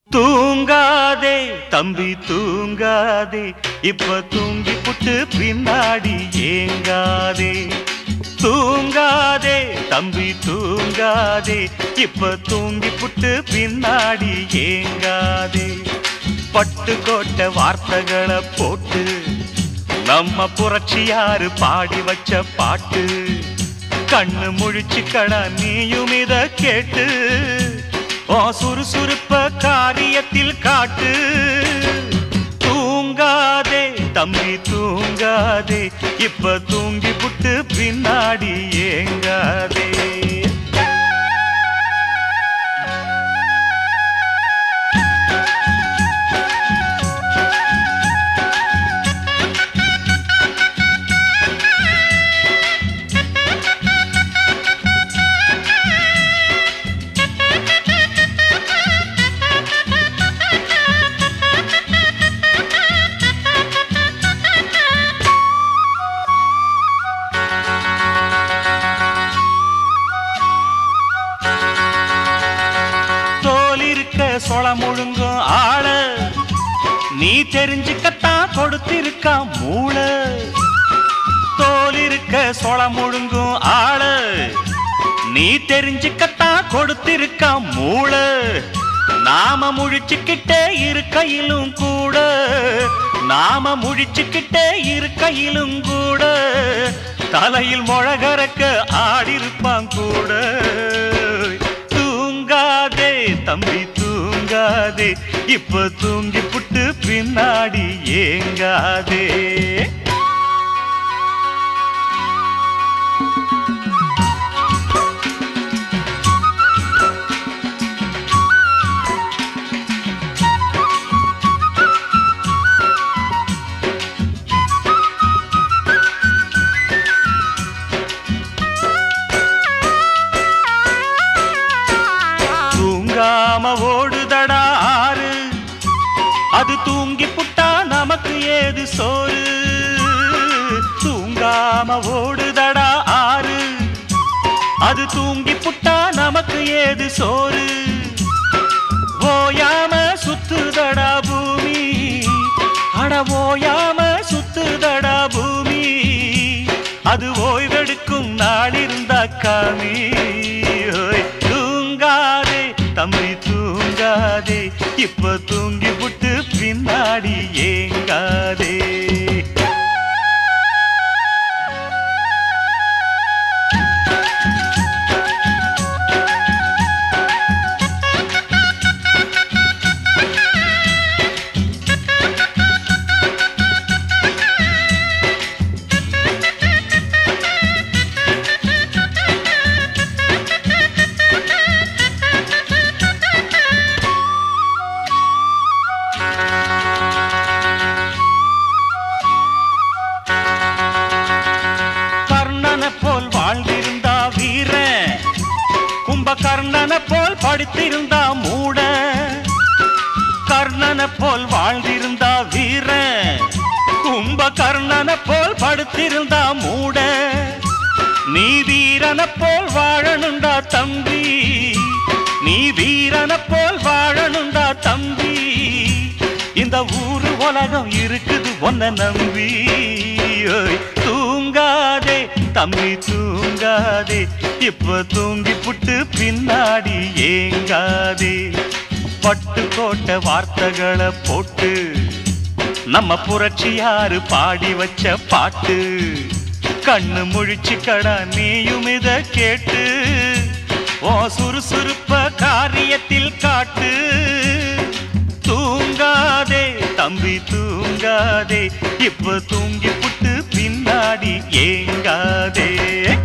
தூங்காதே தம்பி தூங்காதே இப்ப தூங்கி புட்டு பின்னாடி ஏங்காதே தூங்காதே தம்பி தூங்காதே இப்ப தூங்கி புட்டு பின்னாடி ஏங்காதே பட்டு கோட்ட வார்த்தைகளை போட்டு நம்ம புரட்சியாரு பாடி வச்ச பாட்டு கண்ணு முழிச்சு கடா நீயும் இத கேட்டு ஓ சுறுசுறுப்ப காரியத்தில் காட்டு தூங்காதே தம்பி தூங்காதே இப்ப தூங்கி புட்டு பின்னாடி ஏங்காதே தோல் இருக்க சொள முழுங்கும் ஆள நீ தெரிஞ்சுக்கத்தான் கொடுத்திருக்கா மூளை தோல் இருக்க சொள முழுங்கும் ஆள நீ தெரிஞ்சுக்கத்தான் கொடுத்திருக்கா மூளை நாம முழிச்சுக்கிட்டே இருக்கையிலும் கூட நாம முழிச்சுக்கிட்டே இருக்கையிலும் கூட தலையில் முழகரக்க ஆடிருப்பான் கூட தூங்காதே தம்பி தூங்காதே இப்ப தூங்கி புட்டு பின்னாடி ஏங்காதே தூங்காம ஓடுதடா ஆறு அது தூங்கி புட்டா நமக்கு ஏது சோறு தூங்காம ஓடுதடா ஆறு அது தூங்கி புட்டா நமக்கு ஏது சோறு ஓயாம சுத்துதடா பூமி அட ஓயாம சுத்துதடா பூமி அது ஓய்வெடுக்கும் நாள் இருந்தா காமி ஓய், தூங்காதே தம்பி தூங்காதே இப்ப தூங்கி புட்டு பின்னாடி ஏங்காதே கர்ணனை போல் வாழ்ந்திருந்தா வீரன் கும்பகர்ணனை போல் படித்திருந்தா மூட கர்ணனை போல் வாழ்ந்திருந்தா வீரன் கும்பகர்ணனை போல் படுத்திருந்தா மூட நீ வீரனை போல் வாழணுண்டா தம்பி நீ வீரனை போல் வாழணுண்டா தம்பி இந்த ஊரு உலகம் இருக்குது ஒன்ன நம்பி ஓய், தூங்காதே தம்பி தூங்காதே இப்ப தூங்கி புட்டு பின்னாடி ஏங்காதே பட்டு கோட்ட வார்த்தைகளை போட்டு நம்ம புரட்சியாரு பாடி வச்ச பாட்டு கண்ணு முழிச்சு கடா நீயும் இத கேட்டு ஓ சுறுசுறுப்ப காரியத்தில் காட்டு தூங்காதே தம்பி தூங்காதே இப்ப தூங்கி புட்டு பின்னாடி ஏங்காதே